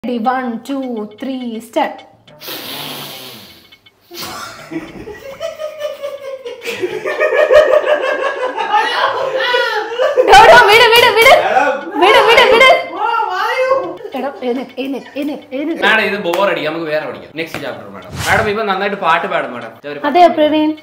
Ready one two three start വിട് വിട് വിട് വിട് വിട് വിട് എടാ എഴുന്നേക്ക് എഴുന്നേക്ക് എഴുന്നേക്ക് എഴുന്നേക്ക് മാഡം ഇത് ബോർ അടിക്കും നമുക്ക് വേറെ പഠിക്കാം നെക്സ്റ്റ് ചാപ്റ്റർ മാഡം മാഡം ഇപ്പൊ നന്നായിട്ട് പാട്ട് പാടും മാഡം ഒരു അതെ പ്രവീൺ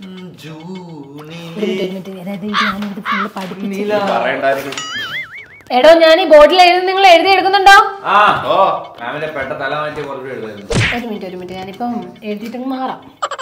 ജൂണി ഒരു മിനിറ്റ്, ഒരു മിനിറ്റ്. അതായത് ഞാനിത് ഫുള്ള് പഠിപ്പിച്ചു പറയണ്ടായിരുന്നു എടോ ഞാൻ ഈ ബോർഡിൽ എഴുതി നിങ്ങൾ എഴുതി എടുക്കുന്നുണ്ടോ ആ ഓ മാമിനെ പെട്ട തല മാറ്റി കുറച്ച് എഴുതുന്നു ഒരു മിനിറ്റ് ഒരു മിനിറ്റ് ഞാനിപ്പം എഴുതിയിട്ട് മാറാം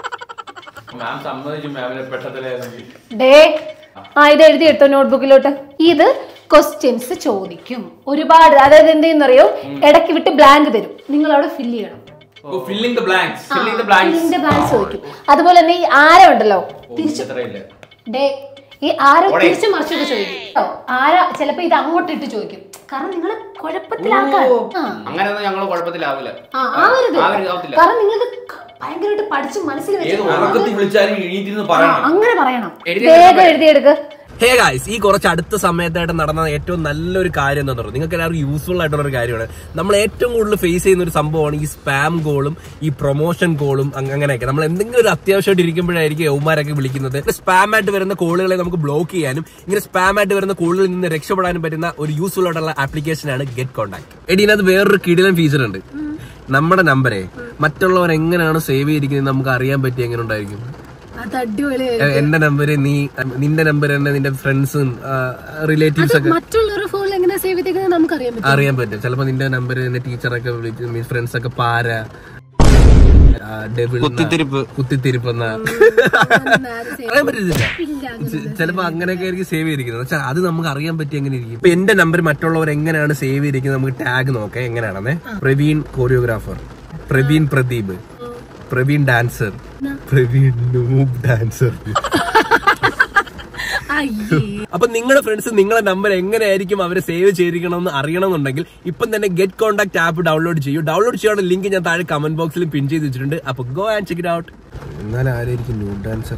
മാം സമ്മതിച്ചു മാമിനെ പെട്ട തല ഡേ ആ ഇത് എഴുതി എടുത്തോ നോട്ട്ബുക്കിലോട്ട് ഇത് ക്വസ്റ്റ്യൻസ് ചോദിക്കും ഒരുപാട് അതായത് എന്തെന്നറിയോ ഇടയ്ക്ക് വിട്ട് ബ്ലാങ്ക് തരും നിങ്ങൾ അവിടെ ഫില്ല് ചെയ്യണം filling the blanks Filling the blanks. ഫില്ലിന്റെ ബ്ലാങ്ക്സ് ചോദിക്കും അതുപോലെ തന്നെ ഈ ആര ഉണ്ടല്ലോ തിരിച്ചു എത്രയില്ല ഡേ ഈ ആരോ തിരിച്ചു മറിച്ചൊക്കെ ചോദിക്കും കേട്ടോ ആര ചിലപ്പോ ഇത് അങ്ങോട്ട് ഇട്ട് ചോദിക്കും കാരണം നിങ്ങൾ കുഴപ്പത്തിലാക്കാൻ ആ അങ്ങനെയൊന്നും ഞങ്ങൾ കുഴപ്പത്തിലാവില്ല ആ, ആവരുത് ആവരുത്, ആവത്തില്ല. കാരണം നിങ്ങൾക്ക് ഭയങ്കരമായിട്ട് പഠിച്ച് മനസ്സിൽ ഏത് വെച്ച് ഉറക്കത്തിൽ വിളിച്ചാലും എണീറ്റിരുന്ന് ആ, പറയണം അങ്ങനെ പറയണം എഴുതി വേഗം എഴുതിയെടുക്ക് ഹേ ഗായ്സ് ഈ കുറച്ച് അടുത്ത സമയത്തായിട്ട് നടന്ന ഏറ്റവും നല്ലൊരു കാര്യം എന്താ പറയുക നിങ്ങൾക്ക് എല്ലാവർക്കും യൂസ്ഫുൾ ആയിട്ടുള്ള ഒരു കാര്യമാണ് നമ്മൾ ഏറ്റവും കൂടുതൽ ഫേസ് ചെയ്യുന്ന ഒരു സംഭവമാണ് ഈ സ്പാം കോളും ഈ പ്രൊമോഷൻ കോളും അങ്ങനെയൊക്കെ നമ്മൾ എന്തെങ്കിലും ഒരു അത്യാവശ്യമായിട്ട് ഇരിക്കുമ്പോഴായിരിക്കും യൗമാരൊക്കെ വിളിക്കുന്നത് സ്പാം ആയിട്ട് വരുന്ന കോളുകളെ നമുക്ക് ബ്ലോക്ക് ചെയ്യാനും ഇങ്ങനെ സ്പാം ആയിട്ട് വരുന്ന കോളുകളിൽ നിന്ന് രക്ഷപ്പെടാനും പറ്റുന്ന ഒരു യൂസ്ഫുൾ ആയിട്ടുള്ള ആപ്ലിക്കേഷനാണ് ഗെറ്റ് കോൺടാക്ട് എടി ഇതിനകത്ത് വേറൊരു കിടിലൻ ഫീച്ചർ ഉണ്ട് നമ്മുടെ നമ്പരെ മറ്റുള്ളവർ എങ്ങനെയാണ് സേവ് ചെയ്തിരിക്കുന്നത് നമുക്ക് അറിയാൻ പറ്റി എങ്ങനെ ഉണ്ടായിരിക്കും അത് അടിപൊളി എ- എന്റെ നമ്പര് നീ നിന്റെ നമ്പർ തന്നെ നിന്റെ ഫ്രണ്ട്സും റിലേറ്റീവ്സ് ഒക്കെ മറ്റുള്ളവരുടെ ഫോണിൽ എങ്ങനെ സേവ് ചെയ്തേക്കുന്നത് നമുക്കറിയാൻ പറ്റും അറിയാൻ പറ്റും ചിലപ്പോ നിന്റെ നമ്പർ നിന്റെ ടീച്ചറൊക്കെ വിളിച്ച് മീൻസ് ഫ്രണ്ട്സ് ഒക്കെ പാര ആ, devil ന്ന, കുത്തിത്തിരിപ്പ് എന്ന അറിയാൻ പറ്റത്തില്ല ചെ- ചിലപ്പോ അങ്ങനെയൊക്കെ ആയിരിക്കും സേവ് ചെയ്തിരിക്കുന്നത് പക്ഷെ അത് നമുക്ക് അറിയാൻ പറ്റി എങ്ങനെ ഇരിക്കും ഇപ്പൊ എന്റെ നമ്പർ മറ്റുള്ളവർ എങ്ങനെയാണ് സേവ് ചെയ്തിരിക്കുന്നത് നമുക്ക് ടാഗ് നോക്കാം എങ്ങനെയാണെന്നേ Praveen choreographer Praveen Pradeep Praveen dancer Praveen noob dancer അപ്പൊ നിങ്ങളുടെ ഫ്രണ്ട്സ് നിങ്ങളുടെ നമ്പർ എങ്ങനെയായിരിക്കും അവരെ സേവ് ചെയ്തിരിക്കണമെന്ന് അറിയണമെന്നുണ്ടെങ്കിൽ ഇപ്പം തന്നെ ഗെറ്റ് കോൺടാക്ട് ആപ്പ് ഡൗൺലോഡ് ചെയ്യൂ ഡൗൺലോഡ് ചെയ്യാനുള്ള ലിങ്ക് ഞാൻ താഴെ കമന്റ് ബോക്സിൽ പിൻ ചെയ്ത് വെച്ചിട്ടുണ്ട് അപ്പൊ go and check it out എന്നാൽ ആരായിരിക്കും ന്യൂ ഡാൻസർ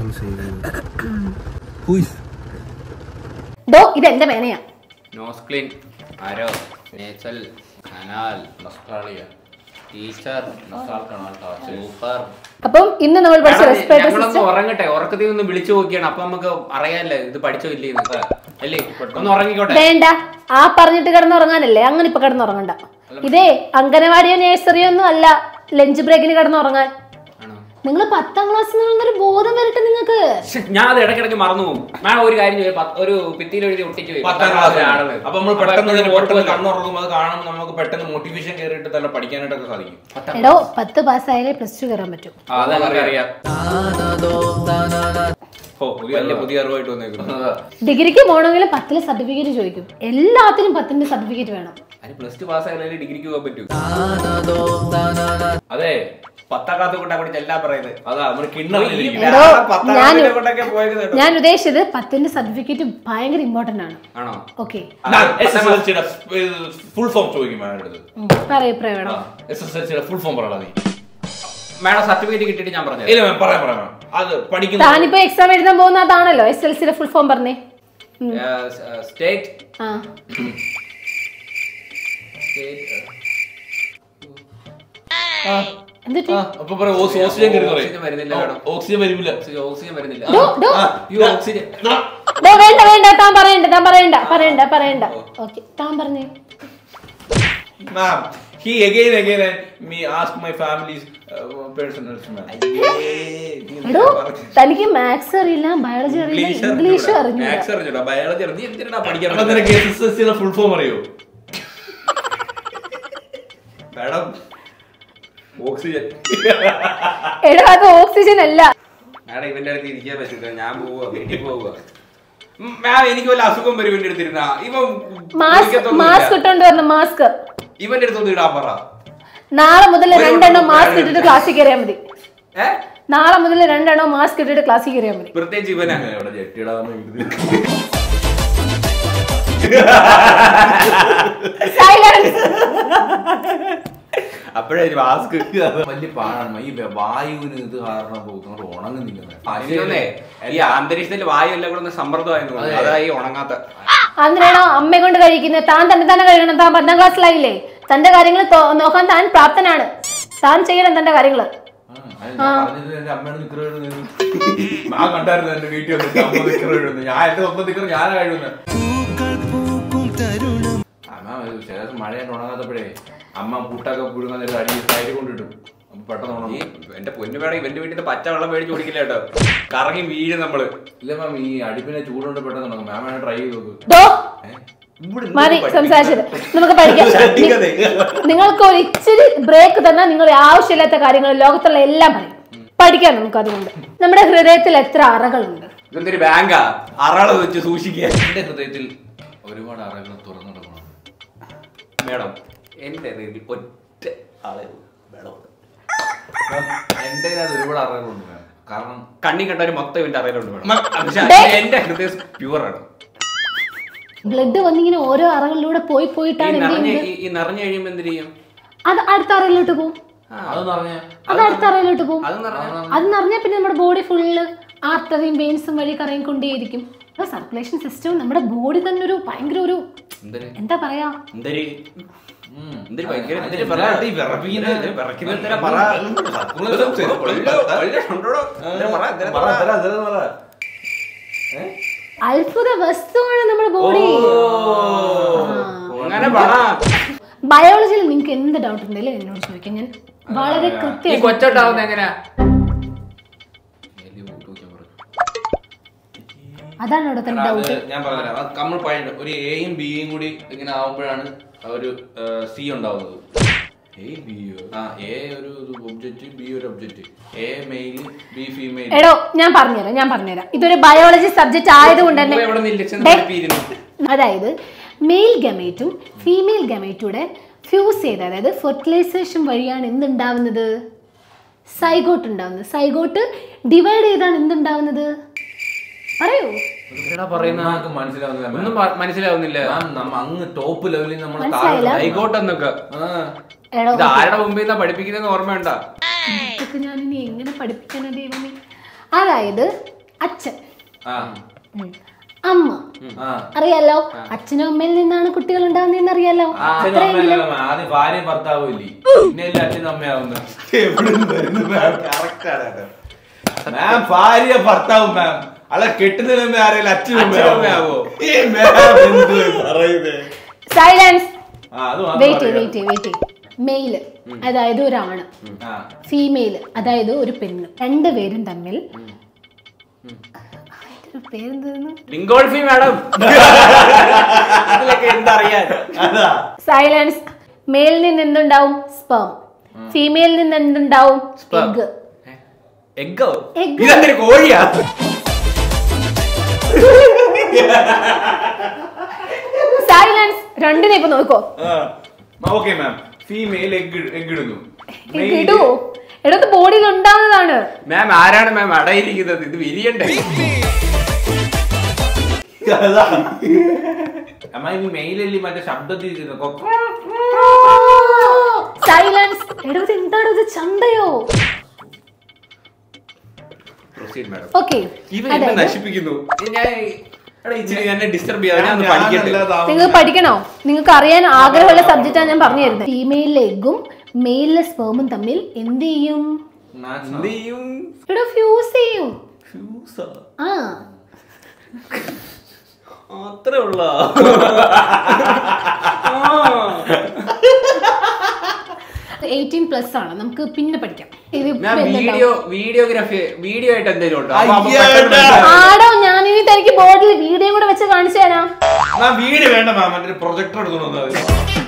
സേവ് ഡോ ഇത് എന്റെ മേനയാ നോസ്ക്ലിൻ ആരോ നേച്ചൽ കനാൽ നൊസ്ട്രാളിയ ടീച്ചർ നൊസ്ട്രാൾ കനാൽ സൂപ്പർ അപ്പം ഇന്ന് നമ്മൾ പഠിച്ച റെസ്പിറേറ്ററി ഞങ്ങളൊന്ന് സിസ്റ്റം ഉറങ്ങട്ടെ ഉറക്കത്തിൽ ഒന്ന് വിളിച്ചു നോക്കിയാണ് അപ്പൊ നമുക്ക് അറിയാല്ലേ ഇത് പഠിച്ചോ ഇല്ലേ എന്ന്. അല്ലേ ഒന്ന് ഉറങ്ങിക്കോട്ടെ വേണ്ട ആ പറഞ്ഞിട്ട് കിടന്നുറങ്ങാനല്ലേ അങ്ങനെ ഇപ്പൊ കിടന്നുറങ്ങണ്ട ഇതേ അംഗനവാടിയോ നേഴ്സറിയോ ഒന്നും അല്ല ലഞ്ച് ബ്രേക്കിന് കിടന്നുറങ്ങാൻ ആണോ നിങ്ങൾ പത്താം ക്ലാസ്സിൽ നിന്നൊരു ബോധം വരട്ടെ നിങ്ങൾക്ക് ശ്ശെ, ഞാൻ അത് ഇടയ്ക്കിടയ്ക്ക് മറന്നു പോകും മാഡം ഒരു കാര്യം ചെയ്യും പത്ത്- ഒരു ഭിത്തിയിൽ എഴുതി ഒട്ടിച്ചു പോയി. പത്താം ക്ലാസ് ആള്. അപ്പൊ നമ്മൾ അപ്പൊ പെട്ടെന്ന് എപ്പോഴും പെട്ടെന്ന് ഓർക്കുമല്ലോ. കണ്ണുറങ്ങും അത് കാണുമ്പോൾ നമുക്ക് പെട്ടെന്ന് മോട്ടിവേഷൻ കയറിയിട്ട് തന്നെ പഠിക്കാനായിട്ടൊക്കെ സാധിക്കും പത്താം എടോ പത്ത് പാസ്സായാലേ പ്ലസ് ടു കയറാൻ പറ്റും ആ, അത് നമുക്ക് അറിയാം ഓ പുതിയ വലിയ പുതിയ അറിവായിട്ട് വന്നേക്കുന്നു ഡിഗ്രിക്ക് പോകണമെങ്കിൽ പത്തിലെ സർട്ടിഫിക്കറ്റ് ചോദിക്കും എല്ലാത്തിനും പത്തിന്റെ സർട്ടിഫിക്കറ്റ് വേണം അതിന് പ്ലസ് ടു പാസ്സായാലേ ഡിഗ്രിക്ക് പോകാൻ പറ്റൂ അതെ പത്താം ക്ലാസ് കൊണ്ടാ കൂടി എല്ലാം പറയുന്നത് അതാ നമ്മുടെ കിണ്ണം എടോ പത്താം ഞാൻ ക്ലാസ്സിലെ കൊണ്ടൊക്കെ പോയത് കേട്ടോ. ഞാൻ ഉദ്ദേശിച്ചത് പത്തിന്റെ സർട്ടിഫിക്കറ്റ് ഭയങ്കര ഇമ്പോർട്ടന്റ് ആണ് ആണോ ഓക്കെ എസ് എസ് എൽ സിയുടെ ഫുൾ ഫോം ചോദിക്കും മാഡം എടുത്ത് പറയൂ പ്രവേണം എസ് എസ് എൽ സിയുടെ ഫുൾ ഫോം പറയണ നീ മാഡം സർട്ടിഫിക്കറ്റ് കിട്ടിയിട്ട് ഞാൻ പറഞ്ഞു ഇല്ല മാം പറയാം പറയാം മാം അത് പഠിക്കുന്ന താനിപ്പോ എക്സാം എഴുതാൻ പോകുന്ന അതാണല്ലോ എസ് എൽ സിയുടെ ഫുൾ ഫോം പറഞ്ഞേ സ്റ്റേറ്റ് ആ എന്നിട്ട് ആ, അപ്പൊ പറയാം ഓക്സി- ഓക്സിജൻ കയറി ഓക്സിജൻ വരുന്നില്ല മാഡം. ഓക്സിജൻ വരില്ല ഓക്സിജൻ വരുന്നില്ല ഡോ, ഡോ. ഈ ഓക്സിജൻ ഡോ, വേണ്ട വേണ്ട താൻ പറയണ്ട താൻ പറയണ്ട പറയണ്ട പറയണ്ട ഓക്കെ താൻ പറഞ്ഞേ ma'am he again again me ask my families personals ma'am എടോ തനിക്ക് മാത്സ് അറിയില്ല ബയോളജി അറിയില്ല ഇംഗ്ലീഷ് അറിഞ്ഞു മാത്സ് അറിഞ്ഞൂടാ ബയോളജി അറിഞ്ഞു എന്തിനാ പഠിക്കാൻ അപ്പൊ നിനക്ക് എസ് എസ് എൽ സിയുടെ ഫുൾ ഫോം അറിയോ മാഡം ഓക്സിജൻ എടോ അത് ഓക്സിജൻ അല്ല മാഡം ഇവന്റെ അടുത്ത് ഇരിക്കാൻ പറ്റില്ല ഞാൻ പോവുക വീട്ടിൽ പോവുക മാം എനിക്ക് വല്ല അസുഖം വരും ഇവന്റെ അടുത്തിരുന്ന ഇവൻ മാസ്ക് കുടിക്കത്തൊന്നുമില്ല. മാസ്ക് ഇട്ടോണ്ട് വരണം മാസ്ക് ഇവന്റെ അടുത്തൊന്നും ഇടാൻ പറ നാളെ മുതൽ ഒരു രണ്ടെണ്ണം വട്ടം മാസ്ക് വേറെ ഇട്ടിട്ട് ക്ലാസ്സിൽ കയറിയാൽ മതി ഏ നാളെ മുതൽ രണ്ടെണ്ണം മാസ്ക് ഇട്ടിട്ട് ക്ലാസ്സിൽ കയറിയാൽ മതി പ്രത്യേകിച്ച് ഇവനാ ഇവിടെ ജെട്ടിടാന്ന് സൈലൻസ് അപ്പോഴേ മാസ്ക് വലിയ പാടാണ് ഈ വായുവിന് ഇത് കാരണം പോകുന്നത് ഉണങ്ങുന്നില്ല എനിക്കൊന്നേ ഈ അന്തരീക്ഷത്തിൽ വായു എല്ലാം കൂടെ ഒന്ന് സമ്മർദ്ദമായിരുന്നു അതെ. അതാ ഈ ഉണങ്ങാത്ത അന്നിനാണോ അമ്മയെ കൊണ്ട് കഴിക്കുന്നത് താൻ തന്നെ തന്നെ കഴിക്കണം താൻ പത്താം ക്ലാസ്സിലായില്ലേ തന്റെ കാര്യങ്ങൾ തോ- നോക്കാൻ താൻ പ്രാപ്തനാണ് താൻ ചെയ്യണം തന്റെ കാര്യങ്ങള് ആ, അത് ഞാൻ പറഞ്ഞത് എന്റെ അമ്മയുടെ നിക്കറ് കഴുകുന്നത്. ഞാൻ കണ്ടായിരുന്നു എന്റെ വീട്ടിൽ വന്നിട്ട് അമ്മ നിക്കറ് കഴുകുന്നത്. ഞാൻ എന്റെ സ്വന്തം നിക്കറ് ഞാനാ കഴുകുന്നത് അമ്മ ഒരു ചില ദിവസം മഴയായിട്ട് ഉണങ്ങാത്തപ്പോഴേ അമ്മ പുട്ടൊക്കെ പുഴുങ്ങാൻ നേരം അടി സൈഡ് കൊണ്ടിട്ടും അപ്പൊ പെട്ടെന്ന് ഈ ഉണങ്ങും എന്റെ പൊന്നു വേണം ഇവന്റെ വീട്ടിൽ നിന്ന് പച്ച വെള്ളം മേടിച്ച് കുടിക്കില്ല കേട്ടോ കറങ്ങി വീഴും നമ്മള് ഇല്ല മാം ഈ അടുപ്പിനെ ചൂടുകൊണ്ട് പെട്ടെന്ന് ഉണങ്ങും മാം വേണേ ട്രൈ ചെയ്ത് നോക്ക് ദോ ഇവിടെ മതി എന്തൊരു സംസാരിച്ചത് നമുക്ക് പഠിക്കാം ചട്ടിക്കതേ. നിങ്ങൾക്ക് ഒരു ഇച്ചിരി ബ്രേക്ക് തന്നാൽ നിങ്ങൾ ആവശ്യമില്ലാത്ത കാര്യങ്ങൾ ലോകത്തുള്ള എല്ലാം പറയും പഠിക്കാം നമുക്ക് അതുകൊണ്ട് നമ്മുടെ ഹൃദയത്തിൽ എത്ര അറകളുണ്ട് ഇതെന്തൊരു ബാങ്കാ അറള് വെച്ച് സൂക്ഷിക്കുക എന്റെ ഹൃദയത്തിൽ ഒരുപാട് അറകൾ തുറന്നിടണം മേഡം എന്റെ രീതിയിൽ ഒറ്റ ആളെ വേണം എന്റെ അത് ഒരുപാട് അറകളുണ്ട് മാം കാരണം കണ്ണി കണ്ടവര് മൊത്തം ഇവന്റെ അറിയിലുണ്ട് മ- മേഡം പക്ഷെ ദേ. എന്റെ ഹൃദയം പ്യുവറാണ് ബ്ലഡ് വന്നിങ്ങനെ ഓരോ അറകളിലൂടെ പോയി ഈ പോയിട്ടാണ് എന്ത് നിറഞ്ഞ ചെയ്യുന്നത് ഈ- ഈ നിറഞ്ഞു കഴിയുമ്പോ എന്ത് ചെയ്യും അത് അടുത്ത അറയിലോട്ട് പോകും അതെന്ന് പറഞ്ഞ അത് അടുത്ത അറയിലോട്ട് പോകും അത് നിറഞ്ഞ അത് നിറഞ്ഞാൽ പിന്നെ നമ്മുടെ ബോഡി ഫുള്ള് ആർട്ടറിയും വെയിൻസും വഴി കറങ്ങിക്കൊണ്ടേയിരിക്കും സർക്കുലേഷൻ സിസ്റ്റം നമ്മുടെ ബോഡി തന്നെ ഒരു ഭയങ്കര ഒരു എന്തൊരു എന്താ പറയാ എന്തൊരു ഉം. എന്തൊരു ഭയങ്കര അത് എന്തൊരു എന്താ പറ ഈ വിറപ്പിക്കുന്നത്? എന്തൊരു വിറയ്ക്കുന്നത് എന്തൊരു ഉം. പറ ഉം. ഇത് ഇത് കൊല്ലോ, കൊല്ലോ, ഉണ്ടോടോ? എന്തൊരു പറ, എന്തൊരു പറ, പറ. തരാം, തരാം, പറ. ഏ? അത്ഭുത വസ്തുവാണ് നമ്മുടെ ബോഡി അങ്ങനെ പറ ബയോളജിയിൽ നിങ്ങൾക്ക് എന്ത് ഡൗട്ട് ഉണ്ടെങ്കിലും എന്നോട് ചോദിക്കാം ഞാൻ വളരെ ഈ കൃത്യമായി കൊച്ചോട്ടാവുന്ന എങ്ങനെയാ അതാണ് അവിടെ തന്നെ അത് ഡൗട്ട് ഞാൻ പറഞ്ഞുതരാം അത് നമ്മൾ പഴയ ഒരു എയും ബിയും കൂടി ഇങ്ങനെ ആവുമ്പോഴാണ് ഒരു സി ഉണ്ടാവുന്നത് ആ എ ഒരു ഒബ്ജക്റ്റ് ബി ഒരു object A male B female എടോ ഞാൻ പറഞ്ഞുതരാം ഞാൻ പറഞ്ഞുതരാം ഇതൊരു ബയോളജി സബ്ജക്റ്റ് ആയതുകൊണ്ട് തന്നെ ഇവിടെ നിന്ന് ഇലക്ഷൻ ദേ, നടത്തിയിരുന്നു അതായത് മെയിൽ ഗമേറ്റും ഫീമെയിൽ ഗമേറ്റൂടെ ഫ്യൂസ് ചെയ്ത് അതായത് ഫെർട്ടിലൈസേഷൻ വഴിയാണ് എന്തുണ്ടാവുന്നത് സൈഗോട്ട് ഉണ്ടാവുന്നത് സൈഗോട്ട് ഡിവൈഡ് ചെയ്താണ് എന്തുണ്ടാവുന്നത് പറയൂ എന്താ പറയുന്ന നമുക്ക് മനസ്സിലാവുന്നില്ല ma'am. ഒന്നും മ- മനസ്സിലാവുന്നില്ല Ma'am, നമ്മ അങ്ങ് ടോപ്പ് ലെവലിൽ നമ്മൾ മനസ്സിലായില്ല? ഹൈക്കോട്ടെന്നൊക്കെ എടോ ഇത് ആരുടെ മുമ്പിൽ നിന്നാ പഠിപ്പിക്കുന്നതെന്ന് ഓർമ്മയുണ്ട ഇതൊക്കെ ഞാൻ ഇനി എങ്ങനെ പഠിപ്പിക്കാനാ ദൈവമേ അതായത് അച്ഛൻ ആ ഉം. അമ്മ ആ അറിയാലോ അച്ഛനും അമ്മയിൽ നിന്നാണ് കുട്ടികൾ ഉണ്ടാവുന്നതെന്ന് അറിയാലോ അച്ഛനും അമ്മയല്ല ma'am. ആദ്യം ഭാര്യയും ഭർത്താവും ഇല്ലേ പിന്നെയല്ലേ അച്ഛനും അമ്മയാവുന്നത് മാം ഭാര്യ ഭർത്താവും മാം അല്ല കെട്ടുന്നതിന് മുമ്പേ ആരെങ്കിലും അച്ഛനും അച്ഛനും അമ്മയാവോ? ഈ ma'am എന്ത് പറയുന്നേ സൈലൻസ് ആ അത് മാത്രം വെയിറ്റ് അറിയാം. വെയിറ്റ് വെയിറ്റ് മെയില് അതായത് ഒരാണ് ആ ഫീമെയിൽ അതായത് ഒരു പെണ്ണ് രണ്ടുപേരും തമ്മിൽ അതിന്റെ ഒരു പേരെന്തായിരുന്നു ലിങ്കോൾഫി മാഡം ഇതിലൊക്കെ എന്തറിയാൻ അതാ സൈലൻസ് മെയിലിൽ നിന്ന് എന്തുണ്ടാവും സ്പേം ഫീമെയിലിൽ നിന്ന് എന്തുണ്ടാവും Sperm. Egg എഗ്ഗോ Egg. ഇതെന്തൊരു കോഴിയാ സൈലൻസ് രണ്ടിനെ ഇപ്പൊ നോക്കോ okay ma'am female egg egg ഇടുന്നു എഗ് ഇടുവോ എടത്ത് ബോഡിയിൽ ഉണ്ടാവുന്നതാണ് മാം ആരാണ് മാം അടയിരിക്കുന്നത് ഇത് വിരിയണ്ടേ അമ്മ ഇനി മെയിലല്ലേ മറ്റേ ശബ്ദത്തിൽ ഇരിക്കുന്നത്. കൊക്ക. സൈലൻസ് എടത് എന്താണ് ഇത് ചന്തയോ പ്രൊസീഡ് മാഡം ഓക്കെ ഇവൻ എന്നെ നശിപ്പിക്കുന്നു ഞാൻ എടാ ഇച്ചിരി എന്നെ ഡിസ്റ്റർബ് ചെയ്യാതെ ഞാൻ ഒന്ന് പഠിക്കട്ടെ ഞാനല്ലാതാവും. നിങ്ങൾക്ക് പഠിക്കണോ നിങ്ങൾക്ക് അറിയാൻ ആഗ്രഹമുള്ള സബ്ജക്റ്റാണ് ഞാൻ പറഞ്ഞു തരുന്നത് ഫീമെയിലെ എഗും മെയിലിലെ സ്പേമും തമ്മിൽ എന്ത് ചെയ്യും Maths എന്ത് ആണ്. ചെയ്യും ഇവിടെ ഫ്യൂസ് ചെയ്യും ഫ്യൂസാ ആ അത്രേ ഉള്ള എയ്റ്റീൻ പ്ലസ് ആണ് നമുക്ക് പിന്നെ പഠിക്കാം ഇത് മാം പിന്നെ വീഡിയോ വീഡിയോഗ്രാഫി വീഡിയോ ആയിട്ട് എന്തെങ്കിലും ഉണ്ടോ അപ്പൊ അപ്പൊ അയ്യടാ. പെട്ടെന്ന് മനസ്സിലാവും. ആടോ ഞാനിനി തനിക്ക് ബോർഡിൽ വീഡിയോ കൂടെ വെച്ച് കാണിച്ചു തരാം മാം വീട് വേണ്ട മാം മറ്റേ പ്രൊജക്ടർ എടുത്തോണ്ട് വന്നാൽ മതി.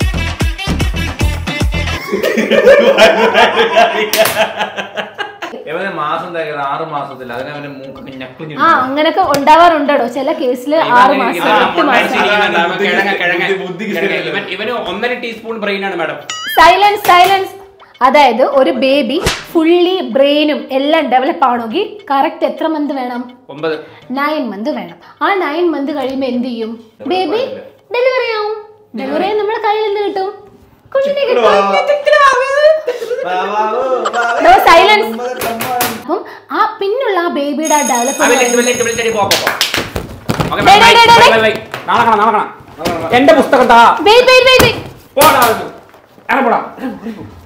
ഇവനെ മാസം തികയത് ആറ് മാസത്തിൽ അതിനെ അവന്റെ മൂക്കൊക്കെ ഞെക്കിഞ്ഞു ആ അങ്ങനൊക്കെ ഉണ്ടാവാറുണ്ടോ ചില കേസിൽ ആറ് മാസം എട്ട് മാസം കിഴങ്ങ്, കിഴങ്ങ്. ബുദ്ധിക്ക് കിഴങ്ങ്. ശരിയല്ല. ഇവൻ- ഇവന് ഒന്നര ടീസ്പൂൺ ബ്രെയിൻ ആണ് മാഡം സൈലൻസ് സൈലൻസ് അതായത് ഒരു ബേബി ഫുള്ളി ബ്രെയിനും എല്ലാം ഡെവലപ്പ് ആവണമെങ്കിൽ കറക്റ്റ് എത്ര മന്ത് വേണം ഒമ്പത് നയൻ മന്ത് വേണം ആ നയൻ മന്ത് കഴിയുമ്പോൾ എന്ത് ചെയ്യും ബേബി ഡെലിവറി ആവും ഡെലിവറി ആയി നമ്മുടെ കയ്യിൽ എന്ത് കിട്ടും കുഞ്ഞിനെ കിട്ടും സൈലൻസ് അപ്പം ആ പിന്നുള്ള ആ ബേബിയുടെ ആ അവൻ ഡെവലപ്പ് ലെറ്റ് വിളിച്ച് വിളിച്ചിട്ട് പോ, പോ, പോ. Okay, ഡേയ്, bye, ഡേയ്, ഡേയ്, bye, bye, bye. നാളെ കാണാം നാളെ കാണാം എന്റെ പുസ്തകം താ വെയിറ്റ് വെയിറ്റ് വെയിറ്റ് പോടാ അവിടുന്ന്. ഇറങ്ങി പോടാ ഇറങ്ങി പോ.